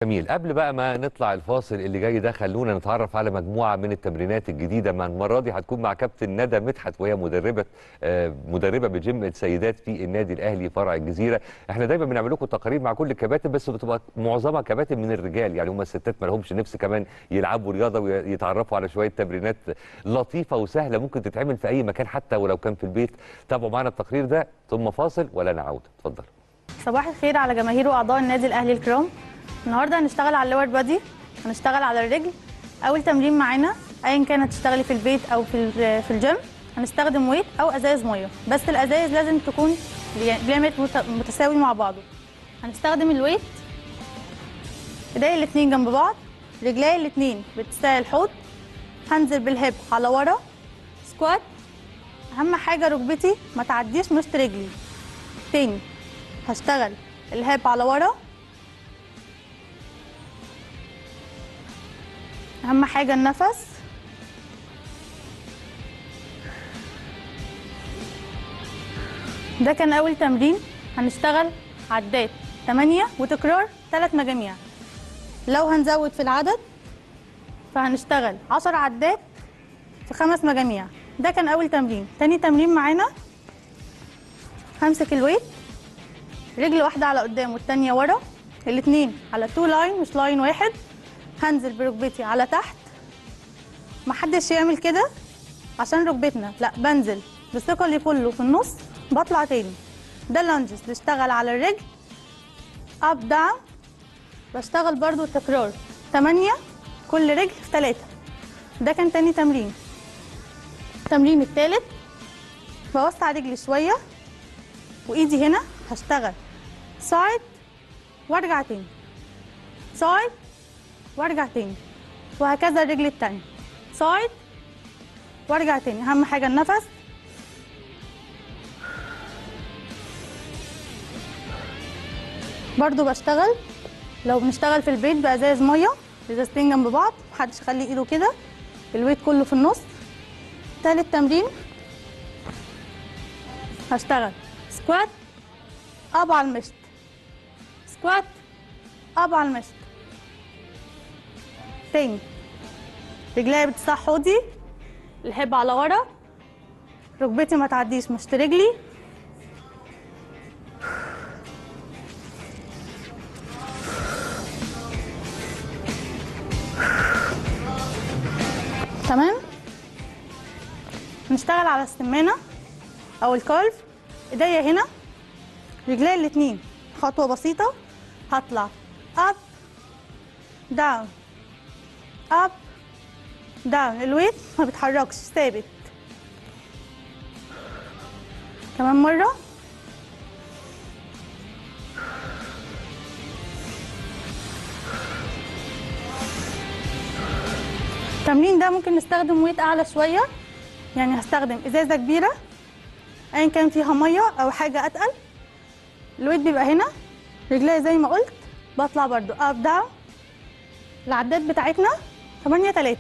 جميل قبل بقى ما نطلع الفاصل اللي جاي ده خلونا نتعرف على مجموعه من التمرينات الجديده مع المره دي هتكون مع كابتن ندى مدحت وهي مدربه آه، مدربه بجيم السيدات في النادي الاهلي فرع الجزيره احنا دايما بنعمل لكم تقارير مع كل الكباتن بس بتبقى معظمها كباتن من الرجال يعني هم الستات ما لهمش نفس كمان يلعبوا رياضه ويتعرفوا على شويه تمرينات لطيفه وسهله ممكن تتعمل في اي مكان حتى ولو كان في البيت تابعوا معنا التقرير ده ثم فاصل ولا نعود اتفضل صباح الخير على جماهير واعضاء النادي الاهلي الكرام النهارده هنشتغل على اللور بادي هنشتغل على الرجل اول تمرين معانا ايا كان هتشتغلي في البيت او في ال- في الجيم هنستخدم ويت او ازايز ميه بس الازايز لازم تكون بيعمل متساوي مع بعضه هنستخدم الويت ايديا الاتنين جنب بعض رجلي الاتنين بتساوي الحوض هنزل بالهيب على ورا سكوات اهم حاجه ركبتي ما تعديش مشط رجلي تاني هشتغل الهاب على ورا اهم حاجه النفس ده كان اول تمرين هنشتغل عدات 8 وتكرار 3 مجاميع لو هنزود في العدد فهنشتغل 10 عدات في خمس مجاميع ده كان اول تمرين تاني تمرين معانا همسك الويت رجل واحدة على قدام والتانية ورا الاتنين على تو لاين مش لاين واحد هنزل بركبتي على تحت محدش يعمل كده عشان ركبتنا لا بنزل بثقلي كله في النص بطلع تاني ده لانجز بشتغل على الرجل اب داون بشتغل برضو تكرار تمانية كل رجل في تلاتة ده كان تاني تمرين التمرين التالت بوسع رجلي شويه وايدي هنا هشتغل سايد وارجع تاني سايد وارجع تاني وهكذا الرجل التانية سايد وارجع تاني اهم حاجة النفس برضو بشتغل لو بنشتغل في البيت بأزاز مية ازازتين جنب بعض محدش يخلي ايده كده الويت كله في النص تالت تمرين هشتغل سكوات اب على المشط سكوات اب على المشط تاني رجليا بتسع حوضي الهب على ورا ركبتي ما تعديش مشط رجلي تمام نشتغل على السمانه او الكالف ايديا هنا رجلي الاتنين خطوه بسيطه هطلع اب داون اب داون الويت ما بيتحركش ثابت كمان مره التمرين ده ممكن نستخدم ويت اعلى شويه يعني هستخدم ازازه كبيره ايا كان فيها ميه او حاجه اتقل الويت بيبقى هنا رجلي زي ما قلت بطلع برضو اب داون العدات بتاعتنا 8 3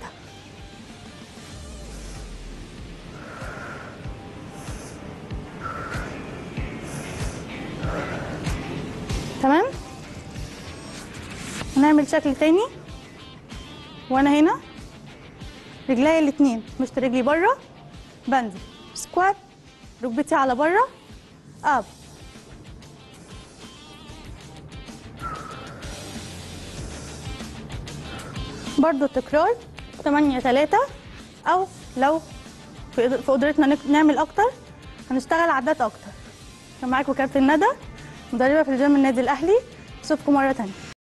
تمام هنعمل شكل تاني وانا هنا رجلي الاتنين مش رجلي بره بنزل سكوات ركبتي على بره اب برضو تكرار 8 3 او لو في في قدرتنا نك- نعمل اكتر هنشتغل عدات اكتر كان معاكم كابتن ندى مدربه في الجيم النادي الاهلي اشوفكم مره تانيه